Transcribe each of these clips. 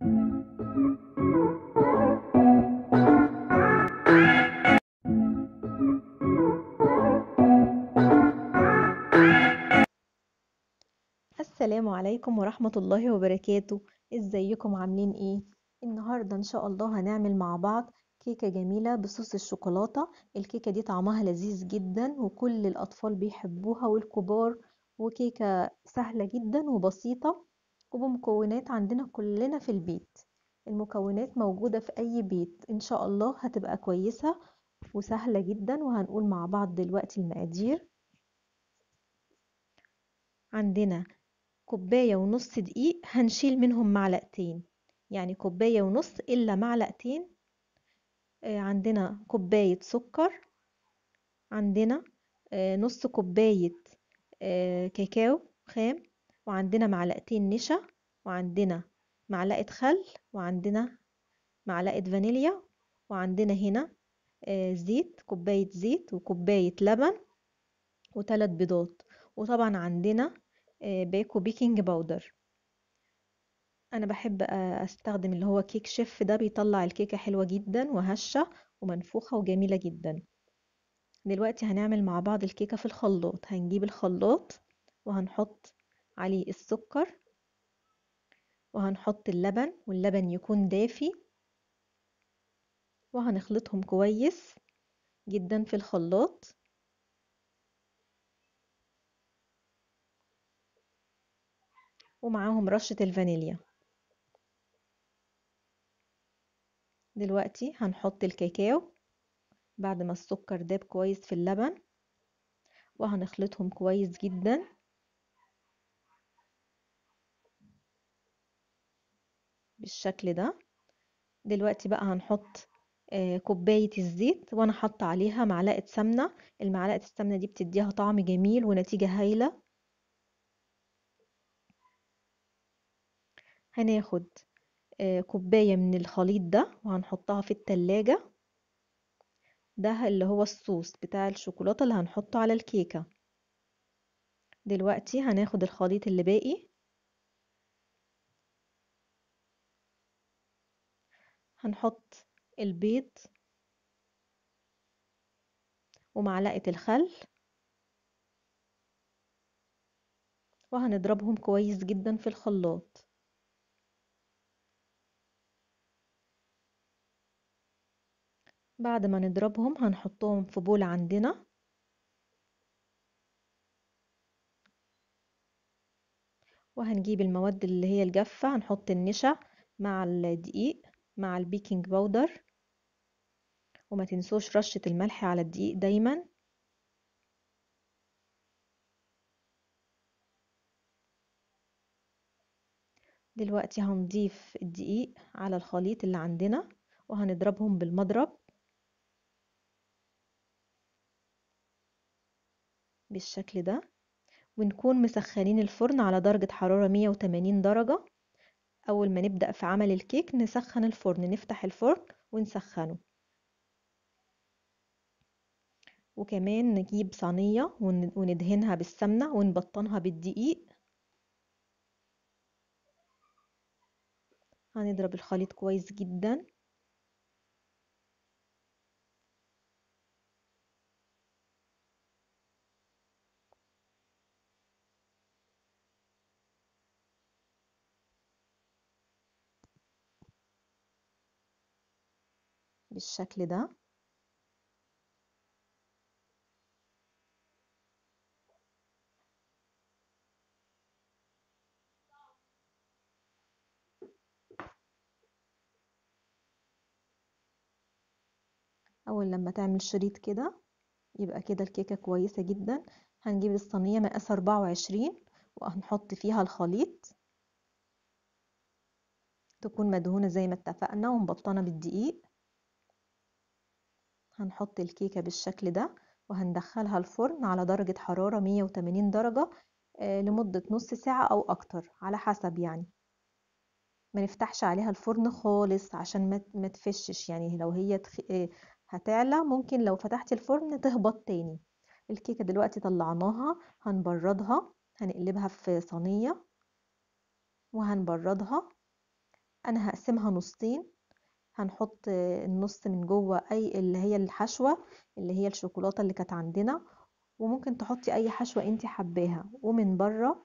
السلام عليكم ورحمة الله وبركاته ازيكم عاملين ايه النهاردة ان شاء الله هنعمل مع بعض كيكة جميلة بصوص الشوكولاتة الكيكة دي طعمها لذيذ جدا وكل الاطفال بيحبوها والكبار وكيكة سهلة جدا وبسيطة وبمكونات عندنا كلنا في البيت المكونات موجودة في اي بيت ان شاء الله هتبقى كويسة وسهلة جدا وهنقول مع بعض دلوقتي المقادير عندنا كوباية ونص دقيق هنشيل منهم معلقتين يعني كوباية ونص إلا معلقتين آه عندنا كوباية سكر عندنا آه نص كوباية آه كاكاو خام وعندنا معلقتين نشا وعندنا معلقة خل وعندنا معلقة فانيليا وعندنا هنا زيت كوباية زيت وكوباية لبن وثلاث بيضات وطبعا عندنا باكو بيكنج باودر انا بحب استخدم اللي هو كيك شيف ده بيطلع الكيكة حلوة جدا وهشة ومنفوخة وجميلة جدا دلوقتي هنعمل مع بعض الكيكة في الخلاط هنجيب الخلاط وهنحط عليه السكر وهنحط اللبن واللبن يكون دافي وهنخلطهم كويس جدا في الخلاط ومعاهم رشة الفانيليا دلوقتي هنحط الكاكاو بعد ما السكر داب كويس في اللبن وهنخلطهم كويس جدا بالشكل ده دلوقتي بقى هنحط كوباية الزيت وانا حاطة عليها معلقة سمنة المعلقة السمنة دي بتديها طعم جميل ونتيجة هايلة هناخد كوباية من الخليط ده وهنحطها في التلاجة ده اللي هو الصوص بتاع الشوكولاتة اللي هنحطه على الكيكة دلوقتي هناخد الخليط اللي باقي هنحط البيض ومعلقة الخل وهنضربهم كويس جدا في الخلاط بعد ما نضربهم هنحطهم في بول عندنا وهنجيب المواد اللي هي الجافة هنحط النشا مع الدقيق مع البيكنج باودر وما تنسوش رشة الملح على الدقيق دايما دلوقتي هنضيف الدقيق على الخليط اللي عندنا وهنضربهم بالمضرب بالشكل ده ونكون مسخنين الفرن على درجة حرارة 180 درجة أول ما نبدأ في عمل الكيك نسخن الفرن نفتح الفرن ونسخنه وكمان نجيب صينية وندهنها بالسمنة ونبطنها بالدقيق هنضرب الخليط كويس جدا بالشكل ده اول لما تعمل شريط كده يبقى كده الكيكه كويسه جدا هنجيب الصينيه مقاس 24 وهنحط فيها الخليط تكون مدهونه زي ما اتفقنا ومبطنه بالدقيق هنحط الكيكه بالشكل ده وهندخلها الفرن على درجه حراره 180 درجه لمده نص ساعه او اكتر على حسب يعني ما نفتحش عليها الفرن خالص عشان ما تفشش يعني لو هي تخ... هتعلى ممكن لو فتحت الفرن تهبط تاني الكيكة دلوقتي طلعناها هنبردها هنقلبها في صينية وهنبردها انا هقسمها نصين هنحط النص من جوه اي اللي هي الحشوة اللي هي الشوكولاتة اللي كانت عندنا وممكن تحطي اي حشوة انتي حباها ومن بره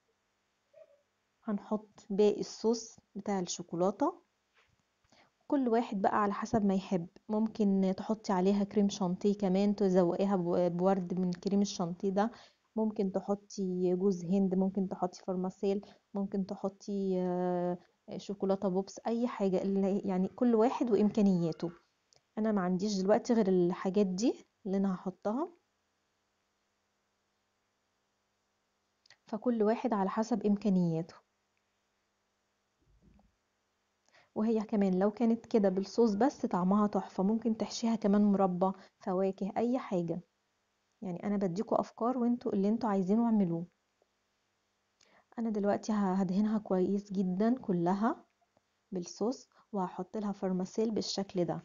هنحط باقي الصوص بتاع الشوكولاتة كل واحد بقى على حسب ما يحب ممكن تحطي عليها كريم شانتيه كمان تزوقيها بورد من كريم الشانتيه ده ممكن تحطي جوز هند ممكن تحطي فرماسيل ممكن تحطي شوكولاتة بوبس اي حاجة يعني كل واحد وامكانياته انا ما عنديش دلوقتي غير الحاجات دي اللي انا هحطها فكل واحد على حسب امكانياته وهي كمان لو كانت كده بالصوص بس طعمها تحفة ممكن تحشيها كمان مربى فواكه اي حاجة يعني انا بديكوا افكار وانتوا اللي انتوا عايزينه اعملوه انا دلوقتي هدهنها كويس جدا كلها بالصوص وهحط لها فرماسيل بالشكل ده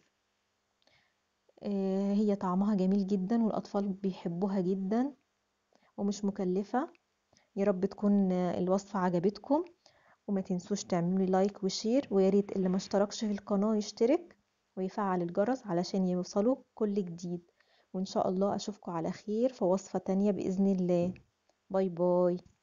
هي طعمها جميل جدا والاطفال بيحبوها جدا ومش مكلفة يا رب تكون الوصفة عجبتكم وما تنسوش تعملوا لي لايك وشير ويا ريت اللي ما اشتركش في القناة يشترك ويفعل الجرس علشان يوصلوا كل جديد وان شاء الله اشوفكم على خير في وصفة تانية باذن الله باي باي